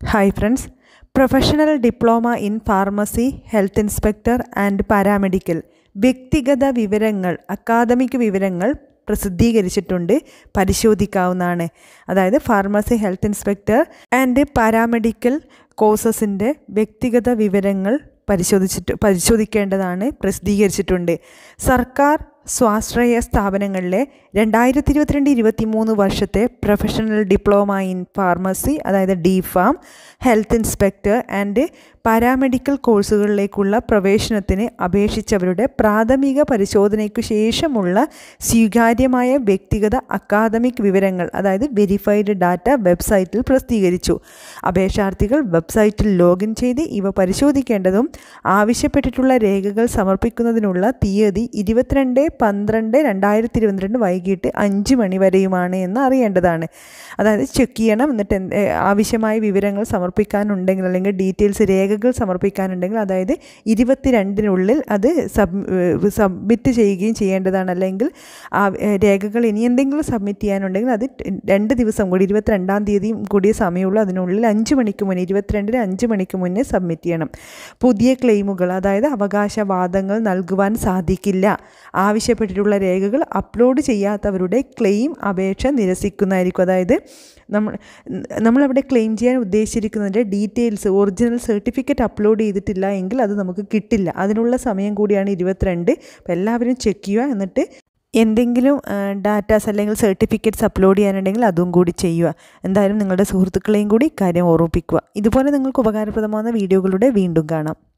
hi friends professional diploma in pharmacy health inspector and paramedical വ്യക്തിഗത വിവരങ്ങൾ academic വിവരങ്ങൾ പ്രസിദ്ധീകരിച്ചിട്ടുണ്ട് പരിശോധിക്കാവുന്നതാണ് അതായത് pharmacy health inspector and paramedical കോഴ്സസിൻ്റെ വ്യക്തിഗത വിവരങ്ങൾ പരിശോധിച്ചിട്ട് പരിശോധിക്കേണ്ടതാണ് പ്രസിദ്ധീകരിച്ചിട്ടുണ്ട് സർക്കാർ സ്വാശ്രയ സ്ഥാപനങ്ങളിലെ രണ്ടായിരത്തി ഇരുപത്തിരണ്ട് ഇരുപത്തി മൂന്ന് വർഷത്തെ പ്രൊഫഷണൽ ഡിപ്ലോമ ഇൻ ഫാർമസി അതായത് D pharm health inspector and paramedical കോഴ്സുകളിലേക്കുള്ള പ്രവേശനത്തിന് അപേക്ഷിച്ചവരുടെ പ്രാഥമിക പരിശോധനയ്ക്കു ശേഷമുള്ള സ്വീകാര്യമായ വ്യക്തിഗത അക്കാദമിക് വിവരങ്ങൾ അതായത് വെരിഫൈഡ് ഡാറ്റ വെബ്സൈറ്റിൽ പ്രസിദ്ധീകരിച്ചു അപേക്ഷാർത്ഥികൾ വെബ്സൈറ്റിൽ ലോഗിൻ ചെയ്ത് ഇവ പരിശോധിക്കേണ്ടതും ആവശ്യപ്പെട്ടിട്ടുള്ള രേഖകൾ സമർപ്പിക്കുന്നതിനുള്ള തീയതി ഇരുപത്തിരണ്ട് പന്ത്രണ്ട് രണ്ടായിരത്തി ഇരുപത്തിരണ്ട് വൈകിട്ട് അഞ്ച് മണി വരെയുമാണ് എന്ന് അറിയേണ്ടതാണ് അതായത് ചെക്ക് ചെയ്യണം എന്നിട്ട് ആവശ്യമായ വിവരങ്ങൾ സമർപ്പിക്കാനുണ്ടെങ്കിൽ അല്ലെങ്കിൽ ഡീറ്റെയിൽസ് രേഖകൾ സമർപ്പിക്കാനുണ്ടെങ്കിൽ അതായത് ഇരുപത്തിരണ്ടിനുള്ളിൽ അത് സബ് സബ്മിറ്റ് ചെയ്യുകയും ചെയ്യേണ്ടതാണ് അല്ലെങ്കിൽ ആ രേഖകൾ ഇനി എന്തെങ്കിലും സബ്മിറ്റ് ചെയ്യാനുണ്ടെങ്കിൽ അത് രണ്ട് ദിവസം കൂടി ഇരുപത്തിരണ്ടാം തീയതിയും കൂടിയ സമയമുള്ളൂ അതിനുള്ളിൽ അഞ്ച് മണിക്ക് മുന്നേ ഇരുപത്തിരണ്ടിന് അഞ്ച് മണിക്ക് മുന്നേ സബ്മിറ്റ് ചെയ്യണം പുതിയ ക്ലെയിമുകൾ അതായത് അവകാശവാദങ്ങൾ നൽകുവാൻ സാധിക്കില്ല ആവശ്യപ്പെട്ടിട്ടുള്ള രേഖകൾ അപ്ലോഡ് ചെയ്യാത്തവരുടെ ക്ലെയിം അപേക്ഷ നിരസിക്കുന്നതായിരിക്കും അതായത് നമ്മൾ നമ്മളവിടെ ക്ലെയിം ചെയ്യാൻ ഉദ്ദേശിച്ചിരിക്കുന്നതിൻ്റെ ഡീറ്റെയിൽസ് ഒറിജിനൽ സർട്ടിഫിക്കറ്റ് അപ്ലോഡ് ചെയ്തിട്ടില്ല എങ്കിൽ അത് നമുക്ക് കിട്ടില്ല അതിനുള്ള സമയം കൂടിയാണ് ഇരുപത്തിരണ്ട് അപ്പോൾ എല്ലാവരും ചെക്ക് ചെയ്യുക എന്നിട്ട് എന്തെങ്കിലും ഡാറ്റാസ് അല്ലെങ്കിൽ സർട്ടിഫിക്കറ്റ്സ് അപ്ലോഡ് ചെയ്യാനുണ്ടെങ്കിൽ അതും കൂടി ചെയ്യുക എന്തായാലും നിങ്ങളുടെ സുഹൃത്തുക്കളെയും കൂടി കാര്യം ഓർമ്മിപ്പിക്കുക ഇതുപോലെ നിങ്ങൾക്ക് ഉപകാരപ്രദമാകുന്ന വീഡിയോകളുടെ വീണ്ടും കാണാം